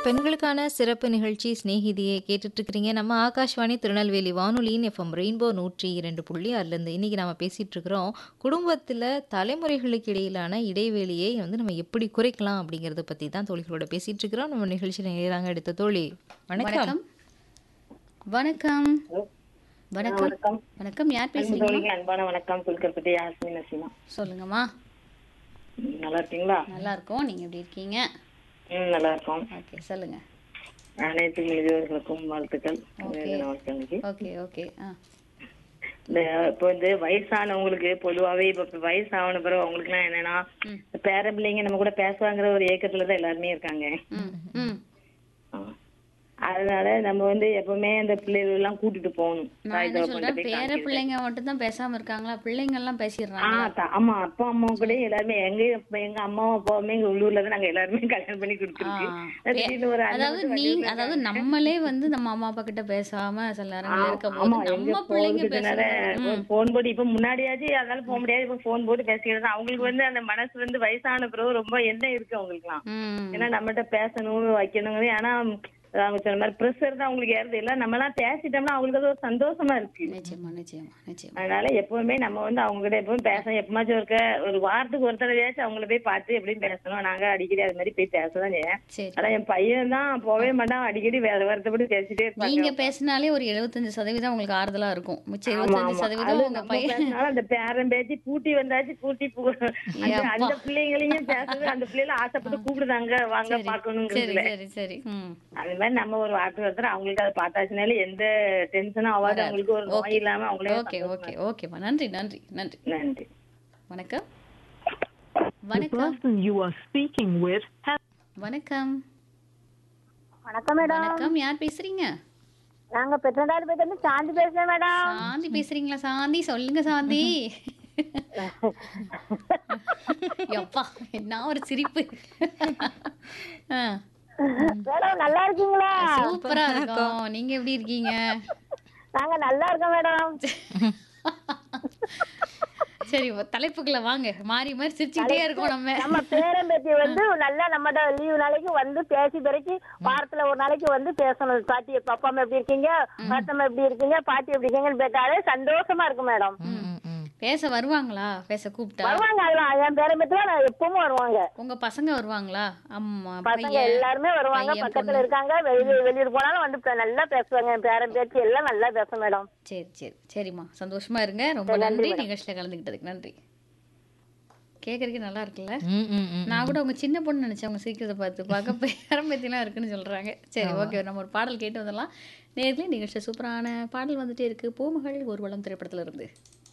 பெண்களுக்கான சிறப்பு நிகழ்ச்சி சிநேகிதியை கேட்டுட்டு இருக்கிறீங்க நம்ம ஆகாஷ்வாணி திருநெல்வேலி வானொலியின் எஃப்எம் ரெயின்போ நூற்றி இரண்டு புள்ளி அதுலேருந்து இன்னைக்கு நம்ம பேசிட்டு இருக்கிறோம் குடும்பத்தில் தலைமுறைகளுக்கு இடையிலான இடைவெளியை வந்து நம்ம எப்படி குறைக்கலாம் அப்படிங்கிறத பற்றி தான் தோழிகளோட பேசிட்டு இருக்கிறோம் நம்ம நிகழ்ச்சியில் நேராங்க எடுத்த தோழி வணக்கம் வணக்கம் வணக்கம் வணக்கம் வணக்கம் வணக்கம் யார் பேசுறீங்க தோழிக்கு அன்பான வணக்கம் புல்கர்பட்டி யாஸ்மி நசீமா சொல்லுங்கம்மா ம், நல்லா இருக்கீங்களா நல்லா இருக்கோம் நீங்க எப்படி இருக்கீங்க ம் நல்லா இருக்கோம் ஓகே சொல்லுங்க அனைத்து மனிதர்களுக்கும் வாழ்த்துக்கள் Okay. வாழ்த்துக்களுக்கு ஓகே ஓகே ஆ இந்த இப்போ வந்து வயசானவங்களுக்கு பொதுவாவே இப்ப வயசான பிறகு அவங்களுக்குலாம் என்னன்னா ம். பேர பிள்ளைங்க நம்ம கூட பேசுவாங்கிற ஒரு ஏக்கத்துல தான் எல்லாருமே இருக்காங்க ம் ம் ஆ. அதனால நம்ம வந்து எப்பவுமே அந்த பிள்ளைகள் எல்லாம் கூட்டிட்டு போகணும் நான் தாய் என்ன தகப்பன்கிட்ட சொல்றேன் போய் பேர காமிக்கிறது. பிள்ளைங்க மட்டும் தான் பேசாம இருக்காங்களா பிள்ளைங்க எல்லாம் ஆ, பேசிடுறாங்க த- ஆமா அப்பா அம்மா கூட எல்லாருமே எங்க இப்ப எங்க அம்மாவும் அப்பாவுமே எங்க உள்ளூர்ல தான் நாங்க எல்லாருமே கல்யாணம் பண்ணி கொடுத்துருக்கு திடீர்னு ஒரு அண்ணன் அதாவது மட்டும் நீ வெளியூர்ல அதாவது நம்மளே வந்து நம்ம அம்மா அப்பா கிட்ட பேசாம சில நேரங்கள் இருக்கும் ஆமா போது எங்க நம்ம பிள்ளைங்க போறதுனால பேசுறது போன் போட்டு இப்ப முன்னாடியாச்சும் அதனால போக முடியாது இப்ப போன் போட்டு பேசிக்கிறது அவங்களுக்கு வந்து அந்த மனசு வந்து வயசான பிறகு ரொம்ப எண்ணம் இருக்கு அவங்களுக்குலாம் ம் ஏன்னா நம்மகிட்ட பேசணும் வைக்கணுங்க ஆனா அவங்க சொன்ன மாதிரி ப்ரெஷர் தான் அவங்களுக்கு ஏறது இல்ல நம்ம எல்லாம் பேசிட்டோம்னா அவங்களுக்கு அது ஒரு சந்தோஷமா இருக்கு நிச்சயமா நிச்சயமா நிச்சயமா அதனால எப்பவுமே நம்ம வந்து அவங்க கிட்ட எப்பவும் பேசணும் எப்பமாச்சும் இருக்க ஒரு வாரத்துக்கு ஒரு தடவையாச்சும் அவங்கள போய் பார்த்து எப்படியும் பேசணும் நாங்க அடிக்கடி அது மாதிரி போய் பேசதான் செய்யேன் சரி ஆனா என் பையன் தான் போகவே மாட்டான் அடிக்கடி வேற வருத்தப்பட்டு பேசிட்டே இருப்பாங்க நீங்க பேசினாலே ஒரு எழுபத்தஞ்சு சதவீதம் உங்களுக்கு ஆறுதலா இருக்கும் மிச்சம் ஆமா, இருபத்தஞ்சு ஆமா. சதவீதம் அது உங்க நம்ம பையன் பேசினாலும் அந்த பேரன் பேத்தி கூட்டி வந்தாச்சு கூட்டி பு- அந்த- ஏப்பா. அந்த பிள்ளைங்களையும் பேசுறது அந்த பிள்ளைல ஆசைப்பட்டு கூப்பிடுதாங்க வாங்க சரி பாக்கணுங்கிறதுல சரி சரி ம் அந்த மாதிரி நம்ம ஒரு வார்த்தை ஒருத்தர் அவங்களுக்கு அதை பார்த்தாச்சுனால எந்த டென்ஷனும் ஆகாது அவங்களுக்கு ஒரு நோய் இல்லாம அவங்களே ஓகே ஓகே ஓகேம்மா நன்றி நன்றி நன்றி நன்றி வணக்கம் The வணக்கம் person you are speaking with has வணக்கம் வணக்கம் மேடம் வணக்கம் யார் பேசுறீங்க நாங்க பெற்றநாடு பேருந்து சாந்தி பேசுறேன் மேடம் சாந்தி பேசுறீங்களா சாந்தி சொல்லுங்க சாந்தி எப்பா என்ன ஒரு சிரிப்பு ஆ, மேடம் நல்லா இருக்கீங்களா சூப்பரா இருக்கும் நீங்க எப்படி இருக்கீங்க நாங்க நல்லா இருக்கோம் மேடம் சரி தலைப்புக்குள்ள வாங்க மாறி மாறி சிரிச்சுக்கிட்டே இருக்கோம் நம்ம நம்ம பேரன் பேத்தி வந்து நல்லா நம்ம லீவு நாளைக்கு வந்து பேசி பிறக்கி வாரத்துல ஒரு நாளைக்கு வந்து பேசணும் பாட்டி பாப்பா அம்மா எப்படி இருக்கீங்க பாத்தம்மா எப்படி இருக்கீங்க பாட்டி எப்படி இருக்கீங்கன்னு கேட்டாலே சந்தோஷமா இருக்கும் மேடம் ம், ம், ம். பேச வருவாங்களா பேச கூப்பிட்டா வருவாங்க அதெல்லாம் என் பேரன் பேத்திலாம் நான் எப்பவும் வருவாங்க உங்க பசங்க வருவாங்களா அம்மா பசங்க பையன் எல்லாருமே வருவாங்க பையன், பக்கத்துல பொண்ணு. இருக்காங்க வெளியூர் வெளியூர் போனாலும் வந்து பே- நல்லா பேசுவாங்க என் பேரன் பேத்தி எல்லாம் நல்லா பேசும் மேடம் சரி சரி சரிம்மா சந்தோஷமா இருங்க ரொம்ப நன்றி நிகழ்ச்சியில கலந்துக்கிட்டதுக்கு நன்றி கேட்கறதுக்கு நல்லா இருக்குல்ல ம், ம், ம். நான் கூட அவங்க சின்ன பொண்ணு நினைச்சேன் அவங்க சிரிக்கிறத பார்த்து பார்க்க பேரம்பத்திலாம் இருக்குன்னு சொல்றாங்க சரி ஓகே நம்ம ஒரு பாடல் கேட்டு வந்துடலாம் நேர்லயே நிகழ்ச்சி சூப்பரான பாடல் வந்துட்டே இருக்கு பூமகள் ஊர்வலம் திரைப்படத்துல இருந்து